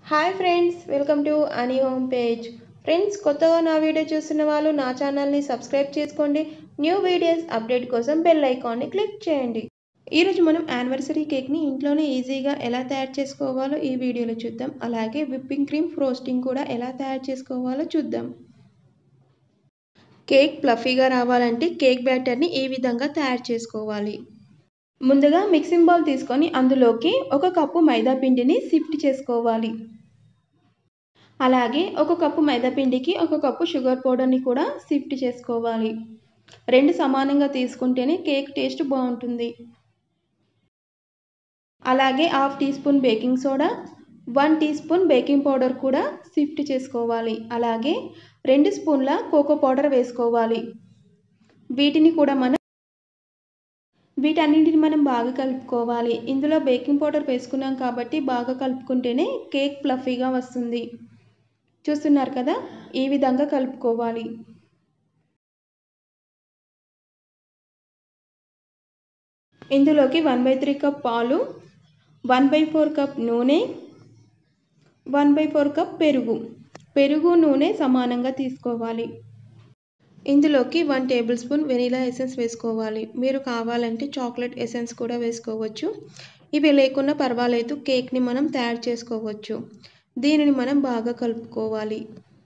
hi friends welcome to Ani home page friends కొత్తగా నా video చూస్తున్న వాళ్ళు నా ఛానల్ని సబ్స్క్రైబ్ చేసుకోండి న్యూ వీడియోస్ అప్డేట్ కోసం బెల్ ఐకాన్ని క్లిక్ చేయండి ఈరోజు మనం యానివర్సరీ కేక్ని ఇంట్లోనే ఈజీగా ఎలా తయారు చేసుకోవాలో ఈ వీడియోలో చూద్దాం అలాగే విప్పింగ్ క్రీమ్ ఫ్రోస్టింగ్ కూడా ఎలా తయారు చేసుకోవాలో చూద్దాం కేక్ ప్లఫీగా రావాలంటే కేక్ బ్యాటర్ని ఈ విధంగా తయారు చేసుకోవాలి ముందుగా మిక్సింగ్ బౌల్ తీసుకొని అందులోకి ఒక కప్పు మైదా పిండిని సిఫ్ట్ చేసుకోవాలి అలాగే ఒక కప్పు మైదా పిండికి ఒక కప్పు షుగర్ పౌడర్ని కూడా సిఫ్ట్ చేసుకోవాలి రెండు సమానంగా తీసుకుంటేనే కేక్ టేస్ట్ బాగుంటుంది అలాగే half teaspoon baking soda one teaspoon baking powder కూడా సిఫ్ట్ చేసుకోవాలి అలాగే రెండు స్పూన్ల కోకో పౌడర్ వేసుకోవాలి వీటిని కూడా మనం వీటన్నింటిని మనం బాగా కలుపుకోవాలి ఇందులో బేకింగ్ పౌడర్ వేసుకున్నాం కాబట్టి బాగా కలుపుకుంటేనే కేక్ ప్లఫీగా వస్తుంది చూస్తున్నారు కదా ఈ విధంగా కలుపుకోవాలి ఇందులోకి వన్ బై త్రీ కప్ పాలు వన్ బై ఫోర్ కప్ నూనె వన్ బై ఫోర్ కప్ పెరుగు పెరుగు నూనె సమానంగా తీసుకోవాలి ఇందులోకి one tablespoon vanilla essence వేసుకోవాలి మీరు కావాలంటే చాక్లెట్ ఎసెన్స్ కూడా వేసుకోవచ్చు ఇవి లేకున్నా పర్వాలేదు కేక్ని మనం తయారు చేసుకోవచ్చు దీనిని మనం బాగా కలుపుకోవాలి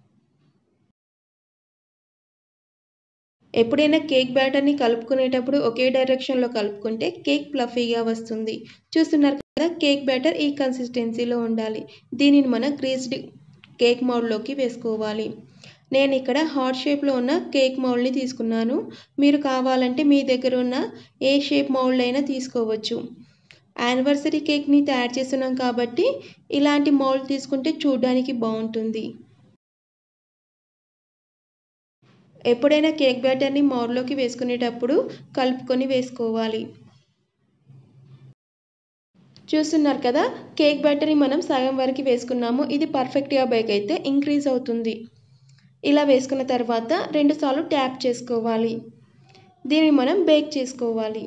ఎప్పుడైనా కేక్ బ్యాటర్ని కలుపుకునేటప్పుడు ఒకే డైరెక్షన్లో కలుపుకుంటే కేక్ ప్లఫీగా వస్తుంది చూస్తున్నారు కదా కేక్ బ్యాటర్ ఈ కన్సిస్టెన్సీలో ఉండాలి దీనిని మనం గ్రీస్డ్ కేక్ మౌల్డ్లోకి వేసుకోవాలి నేను ఇక్కడ హార్ట్ షేప్లో ఉన్న కేక్ మౌల్డ్ని తీసుకున్నాను మీరు కావాలంటే మీ దగ్గర ఉన్న ఏ షేప్ మౌల్డ్ అయినా తీసుకోవచ్చు యానివర్సరీ కేక్ని తయారు చేస్తున్నాం కాబట్టి ఇలాంటి మౌల్డ్ తీసుకుంటే చూడడానికి బాగుంటుంది ఎప్పుడైనా కేక్ బ్యాటర్ని మౌల్డ్లోకి వేసుకునేటప్పుడు కలుపుకొని వేసుకోవాలి చూస్తున్నారు కదా కేక్ బ్యాటర్ని మనం సగం వరకు వేసుకున్నాము ఇది పర్ఫెక్ట్గా బేక్ అయితే ఇంక్రీజ్ అవుతుంది ఇలా వేసుకున్న తర్వాత రెండుసార్లు ట్యాప్ చేసుకోవాలి దీన్ని మనం బేక్ చేసుకోవాలి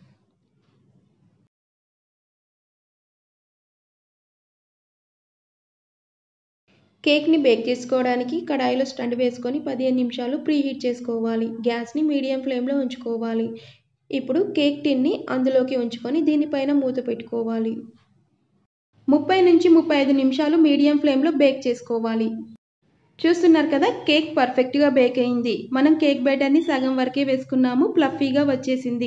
కేక్ని బేక్ చేసుకోవడానికి కడాయిలో స్టండ్ వేసుకొని పదిహేను నిమిషాలు ప్రీ హీట్ చేసుకోవాలి గ్యాస్ని మీడియం ఫ్లేమ్లో ఉంచుకోవాలి ఇప్పుడు కేక్ టిన్ని అందులోకి ఉంచుకొని దీనిపైన మూత పెట్టుకోవాలి ముప్పై నుంచి ముప్పై ఐదు నిమిషాలు మీడియం ఫ్లేమ్లో బేక్ చేసుకోవాలి చూస్తున్నారు కదా కేక్ పర్ఫెక్ట్గా బేక్ అయింది మనం కేక్ బ్యాటర్ని సగం వరకే వేసుకున్నాము ప్లఫీగా వచ్చేసింది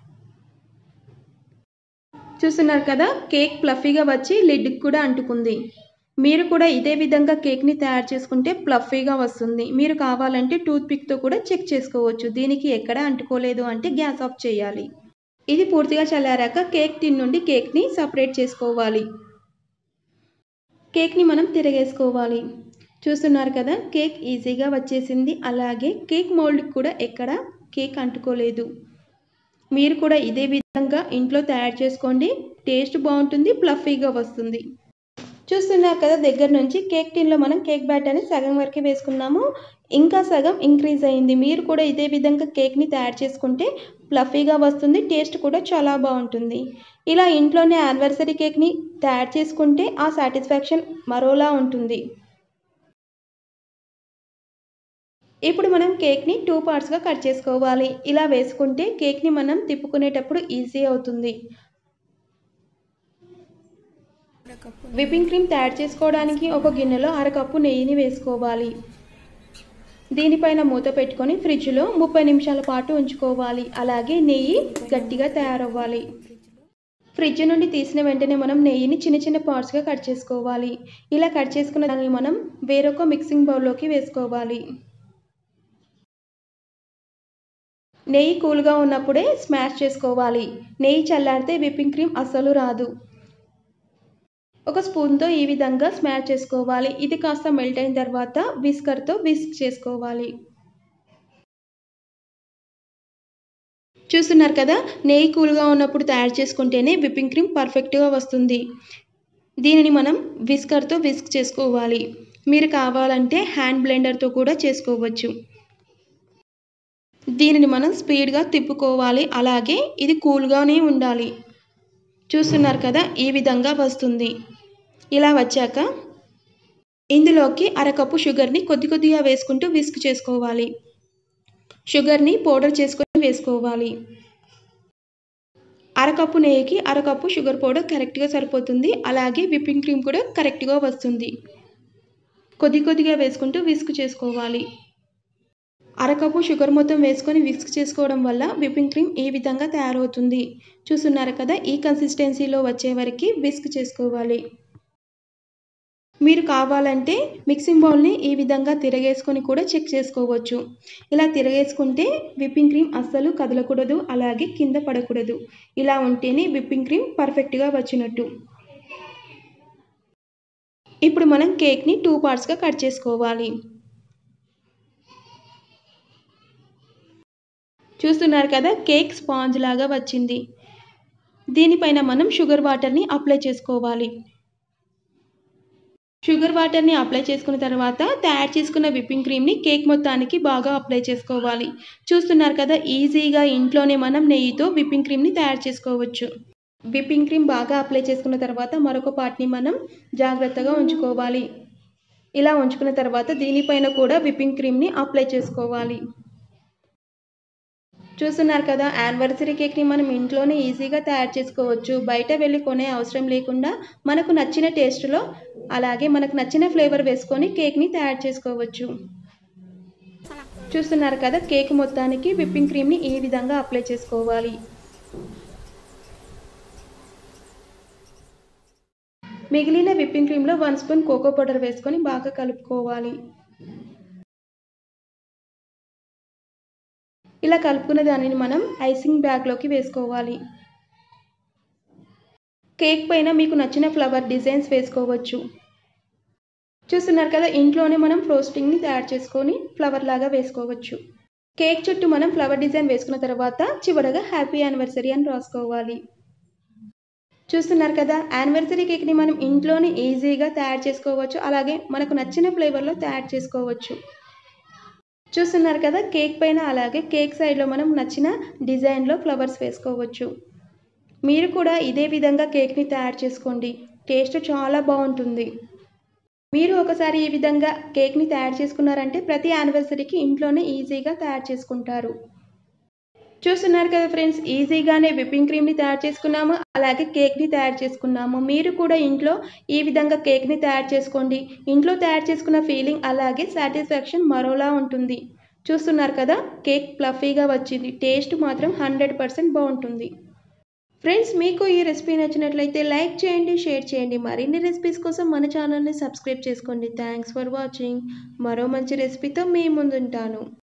చూస్తున్నారు కదా కేక్ ప్లఫీగా వచ్చి లిడ్కి కూడా అంటుకుంది మీరు కూడా ఇదే విధంగా కేక్ని తయారు చేసుకుంటే ప్లఫీగా వస్తుంది మీరు కావాలంటే టూత్ పిక్తో కూడా చెక్ చేసుకోవచ్చు దీనికి ఎక్కడ అంటుకోలేదు అంటే గ్యాస్ ఆఫ్ చేయాలి ఇది పూర్తిగా చల్లారాక కేక్ టిన్ నుండి కేక్ని సపరేట్ చేసుకోవాలి కేక్ని మనం తిరగేసుకోవాలి చూస్తున్నారు కదా కేక్ ఈజీగా వచ్చేసింది అలాగే కేక్ మౌల్డ్కి కూడా ఎక్కడ కేక్ అంటుకోలేదు మీరు కూడా ఇదే విధంగా ఇంట్లో తయారు చేసుకోండి టేస్ట్ బాగుంటుంది ప్లఫీగా వస్తుంది చూస్తున్నారు కదా దగ్గర నుంచి కేక్ టిన్లో మనం కేక్ బ్యాటర్ని సగం వరకే వేసుకున్నాము ఇంకా సగం ఇంక్రీజ్ అయింది మీరు కూడా ఇదే విధంగా కేక్ని తయారు చేసుకుంటే ప్లఫీగా వస్తుంది టేస్ట్ కూడా చాలా బాగుంటుంది ఇలా ఇంట్లోనే యానివర్సరీ కేక్ని తయారు చేసుకుంటే ఆ సాటిస్ఫాక్షన్ మరోలా ఉంటుంది ఇప్పుడు మనం కేక్ని టూ పార్ట్స్గా కట్ చేసుకోవాలి ఇలా వేసుకుంటే కేక్ని మనం తిప్పుకునేటప్పుడు ఈజీ అవుతుంది విప్పింగ్ క్రీమ్ తయారు చేసుకోవడానికి ఒక గిన్నెలో అరకప్పు నెయ్యిని వేసుకోవాలి దీనిపైన మూత పెట్టుకొని ఫ్రిడ్జ్లో ముప్పై నిమిషాల పాటు ఉంచుకోవాలి అలాగే నెయ్యి గట్టిగా తయారవ్వాలి ఫ్రిడ్జ్ నుండి తీసిన వెంటనే మనం నెయ్యిని చిన్న చిన్న పార్ట్స్గా కట్ చేసుకోవాలి ఇలా కట్ చేసుకున్న దాన్ని మనం వేరొక మిక్సింగ్ బౌల్లోకి వేసుకోవాలి నెయ్యి కూల్గా ఉన్నప్పుడే స్మాష్ చేసుకోవాలి నెయ్యి చల్లారితే విప్పింగ్ క్రీమ్ అస్సలు రాదు ఒక స్పూన్తో ఈ విధంగా స్మాష్ చేసుకోవాలి ఇది కాస్త మెల్ట్ అయిన తర్వాత విస్కర్తో విస్క్ చేసుకోవాలి చూస్తున్నారు కదా నెయ్యి కూల్గా ఉన్నప్పుడు తయారు చేసుకుంటేనే విప్పింగ్ క్రీమ్ పర్ఫెక్ట్గా వస్తుంది దీనిని మనం విస్కర్తో విస్క్ చేసుకోవాలి మీరు కావాలంటే హ్యాండ్ బ్లెండర్తో కూడా చేసుకోవచ్చు దీనిని మనం స్పీడ్గా తిప్పుకోవాలి అలాగే ఇది కూల్గానే ఉండాలి చూస్తున్నారు కదా ఈ విధంగా వస్తుంది ఇలా వచ్చాక ఇందులోకి అరకప్పు షుగర్ని కొద్ది కొద్దిగా వేసుకుంటూ విస్క్ చేసుకోవాలి షుగర్ని పౌడర్ చేసుకొని వేసుకోవాలి అరకప్పు నెయ్యికి అరకప్పు షుగర్ పౌడర్ కరెక్ట్గా సరిపోతుంది అలాగే విప్పింగ్ క్రీమ్ కూడా కరెక్ట్గా వస్తుంది కొద్ది కొద్దిగా వేసుకుంటూ విస్క్ చేసుకోవాలి అరకప్పు షుగర్ మొత్తం వేసుకొని విస్క్ చేసుకోవడం వల్ల విప్పింగ్ క్రీమ్ ఈ విధంగా తయారవుతుంది చూస్తున్నారు కదా ఈ కన్సిస్టెన్సీలో వచ్చే వరకు విస్క్ చేసుకోవాలి మీరు కావాలంటే మిక్సింగ్ బౌల్ని ఈ విధంగా తిరగేసుకొని కూడా చెక్ చేసుకోవచ్చు ఇలా తిరగేసుకుంటే విప్పింగ్ క్రీమ్ అస్సలు కదలకూడదు అలాగే కింద పడకూడదు ఇలా ఉంటేనే విప్పింగ్ క్రీమ్ పర్ఫెక్ట్గా వచ్చినట్టు ఇప్పుడు మనం కేక్ని టూ పార్ట్స్గా కట్ చేసుకోవాలి చూస్తున్నారు కదా కేక్ స్పాంజ్ లాగా వచ్చింది దీనిపైన మనం షుగర్ వాటర్ని అప్లై చేసుకోవాలి షుగర్ వాటర్ని అప్లై చేసుకున్న తర్వాత తయారు చేసుకున్న విప్పింగ్ క్రీమ్ని కేక్ మొత్తానికి బాగా అప్లై చేసుకోవాలి చూస్తున్నారు కదా ఈజీగా ఇంట్లోనే మనం నెయ్యితో విప్పింగ్ క్రీమ్ని తయారు చేసుకోవచ్చు విప్పింగ్ క్రీమ్ బాగా అప్లై చేసుకున్న తర్వాత మరొక పార్ట్ని మనం జాగ్రత్తగా ఉంచుకోవాలి ఇలా ఉంచుకున్న తర్వాత దీనిపైన కూడా విప్పింగ్ క్రీమ్ని అప్లై చేసుకోవాలి చూస్తున్నారు కదా యానివర్సరీ కేక్ని మనం ఇంట్లోనే ఈజీగా తయారు చేసుకోవచ్చు బయట వెళ్ళి కొనే అవసరం లేకుండా మనకు నచ్చిన టేస్ట్లో అలాగే మనకు నచ్చిన ఫ్లేవర్ వేసుకొని కేక్ని తయారు చేసుకోవచ్చు చూస్తున్నారు కదా కేక్ మొత్తానికి విప్పింగ్ క్రీమ్ని ఈ విధంగా అప్లై చేసుకోవాలి మిగిలిన విప్పింగ్ క్రీమ్లో వన్ స్పూన్ కోకో పౌడర్ వేసుకొని బాగా కలుపుకోవాలి ఇలా కలుపుకున్న దానిని మనం ఐసింగ్ బ్యాగ్లోకి వేసుకోవాలి కేక్ పైన మీకు నచ్చిన ఫ్లవర్ డిజైన్స్ వేసుకోవచ్చు చూస్తున్నారు కదా ఇంట్లోనే మనం ఫ్రోస్టింగ్ని తయారు చేసుకొని ఫ్లవర్ లాగా వేసుకోవచ్చు కేక్ చుట్టూ మనం ఫ్లవర్ డిజైన్ వేసుకున్న తర్వాత చివరగా హ్యాపీ యానివర్సరీ అని రాసుకోవాలి చూస్తున్నారు కదా యానివర్సరీ కేక్ని మనం ఇంట్లోనే ఈజీగా తయారు చేసుకోవచ్చు అలాగే మనకు నచ్చిన ఫ్లేవర్లో తయారు చేసుకోవచ్చు చూస్తున్నారు కదా కేక్ పైన అలాగే కేక్ సైడ్లో మనం నచ్చిన డిజైన్లో ఫ్లవర్స్ వేసుకోవచ్చు మీరు కూడా ఇదే విధంగా కేక్ని తయారు చేసుకోండి టేస్ట్ చాలా బాగుంటుంది మీరు ఒకసారి ఈ విధంగా కేక్ని తయారు చేసుకున్నారంటే ప్రతి యానివర్సరీకి ఇంట్లోనే ఈజీగా తయారు చేసుకుంటారు చూస్తున్నారు కదా ఫ్రెండ్స్ ఈజీగానే విప్పింగ్ క్రీమ్ని తయారు చేసుకున్నాము అలాగే కేక్ని తయారు చేసుకున్నాము మీరు కూడా ఇంట్లో ఈ విధంగా కేక్ని తయారు చేసుకోండి ఇంట్లో తయారు చేసుకున్న ఫీలింగ్ అలాగే సాటిస్ఫాక్షన్ మరోలా ఉంటుంది చూస్తున్నారు కదా కేక్ ప్లఫీగా వచ్చింది టేస్ట్ మాత్రం హండ్రెడ్ పర్సెంట్ బాగుంటుంది ఫ్రెండ్స్ మీకు ఈ రెసిపీ నచ్చినట్లయితే లైక్ చేయండి షేర్ చేయండి మరిన్ని రెసిపీస్ కోసం మన ఛానల్ని సబ్స్క్రైబ్ చేసుకోండి థ్యాంక్స్ ఫర్ వాచింగ్ మరో మంచి రెసిపీతో మీ ముందుంటాను